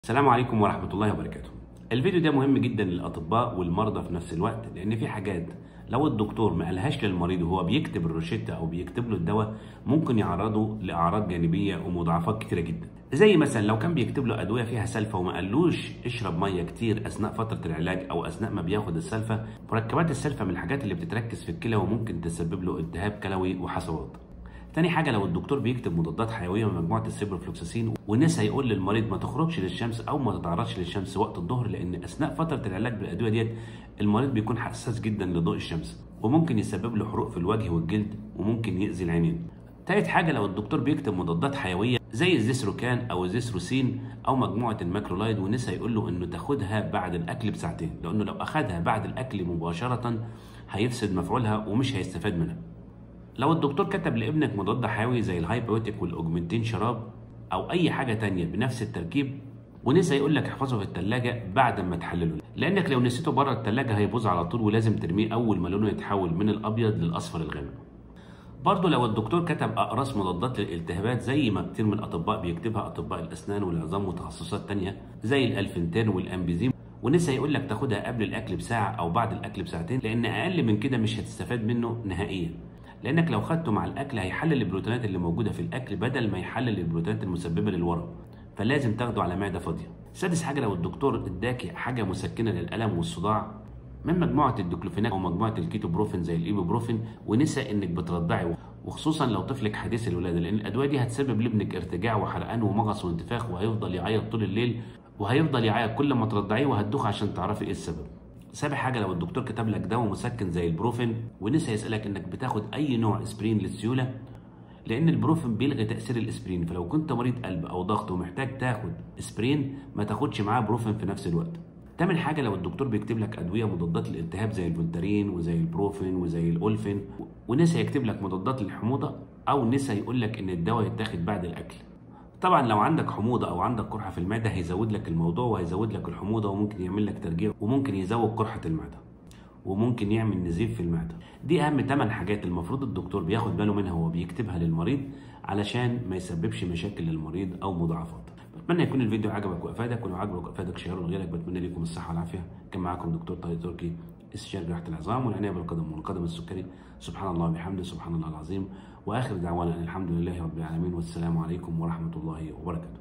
السلام عليكم ورحمة الله وبركاته. الفيديو ده مهم جدا للأطباء والمرضى في نفس الوقت لأن في حاجات لو الدكتور ما قالهاش للمريض وهو بيكتب الروشتة أو بيكتب له الدواء ممكن يعرضه لأعراض جانبية ومضاعفات كتيرة جدا. زي مثلا لو كان بيكتب له أدوية فيها سلفة وما قالوش اشرب مية كتير أثناء فترة العلاج أو أثناء ما بياخد السلفة، مركبات السلفة من الحاجات اللي بتتركز في الكلى وممكن تسبب له التهاب كلوي وحصوات. تاني حاجة لو الدكتور بيكتب مضادات حيوية من مجموعة السيبروفلوكساسين والناس هيقول للمريض ما تخرجش للشمس أو ما تتعرضش للشمس وقت الظهر لأن أثناء فترة العلاج بالأدوية ديت المريض بيكون حساس جدا لضوء الشمس وممكن يسبب له حروق في الوجه والجلد وممكن يأذي العينين. تالت حاجة لو الدكتور بيكتب مضادات حيوية زي الزيثروكان أو الزيثروسين أو مجموعة الماكرولايد والناس هيقول له إنه تاخدها بعد الأكل بساعتين لأنه لو أخدها بعد الأكل مباشرة هيفسد مفعولها ومش هيستفاد منها. لو الدكتور كتب لابنك مضاد حيوي زي الهايبوتيك والاوجمنتين شراب او اي حاجه تانية بنفس التركيب ونسى يقول لك احفظه في الثلاجه بعد ما تحلله لانك لو نسيته بره الثلاجه هيبوظ على طول ولازم ترميه اول ما لونه يتحول من الابيض للاصفر الغامق برضه لو الدكتور كتب اقراص مضادات للالتهابات زي ما كتير من الاطباء بيكتبها اطباء الاسنان والعظام وتخصصات تانية زي الالفنتان والامبيزيم ونسى يقول لك تاخدها قبل الاكل بساعه او بعد الاكل بساعتين لان اقل من كده مش هتستفاد منه نهائيا لانك لو خدته مع الاكل هيحلل البروتينات اللي موجوده في الاكل بدل ما يحلل البروتينات المسببه للورم فلازم تاخده على معده فاضيه سادس حاجه لو الدكتور اداكي حاجه مسكنه للالم والصداع من مجموعه الديكلوفيناك او مجموعه الكيتوبروفين زي الايبوبروفين ونسى انك بترضعي وخصوصا لو طفلك حديث الولاده لان الادويه دي هتسبب لابنك ارتجاع وحرقان ومغص وانتفاخ وهيفضل يعيط طول الليل وهيفضل يعيط كل ما ترضعيه وهتدوخ عشان تعرفي ايه السبب سابع حاجه لو الدكتور كتب لك دواء مسكن زي البروفين ونسى يسالك انك بتاخد اي نوع اسبرين للسيوله لان البروفين بيلغي تاثير الاسبرين فلو كنت مريض قلب او ضغط ومحتاج تاخد اسبرين ما تاخدش معاه بروفين في نفس الوقت تامن حاجة لو الدكتور بيكتب لك أدوية مضادات للالتهاب زي الفولتارين وزي البروفين وزي الأولفين ونسى يكتب لك مضادات للحموضة أو نسى يقول لك إن الدواء يتاخد بعد الأكل طبعا لو عندك حموضه او عندك قرحه في المعده هيزود لك الموضوع وهيزود لك الحموضه وممكن يعمل لك ترجيع وممكن يزود قرحه المعده وممكن يعمل نزيف في المعده دي اهم 8 حاجات المفروض الدكتور بياخد باله منها وهو بيكتبها للمريض علشان ما يسببش مشاكل للمريض او مضاعفات بتمنى يكون الفيديو عجبك وافادك ولو عجبك وافادك شيره لغيرك بتمنى لكم الصحه والعافيه كان معاكم دكتور طارق تركي استشاري جراحه العظام والعنايه بالقدم والقدم السكري سبحان الله وبحمده سبحان الله العظيم واخر دعوانا ان الحمد لله رب العالمين والسلام عليكم ورحمه الله وبركاته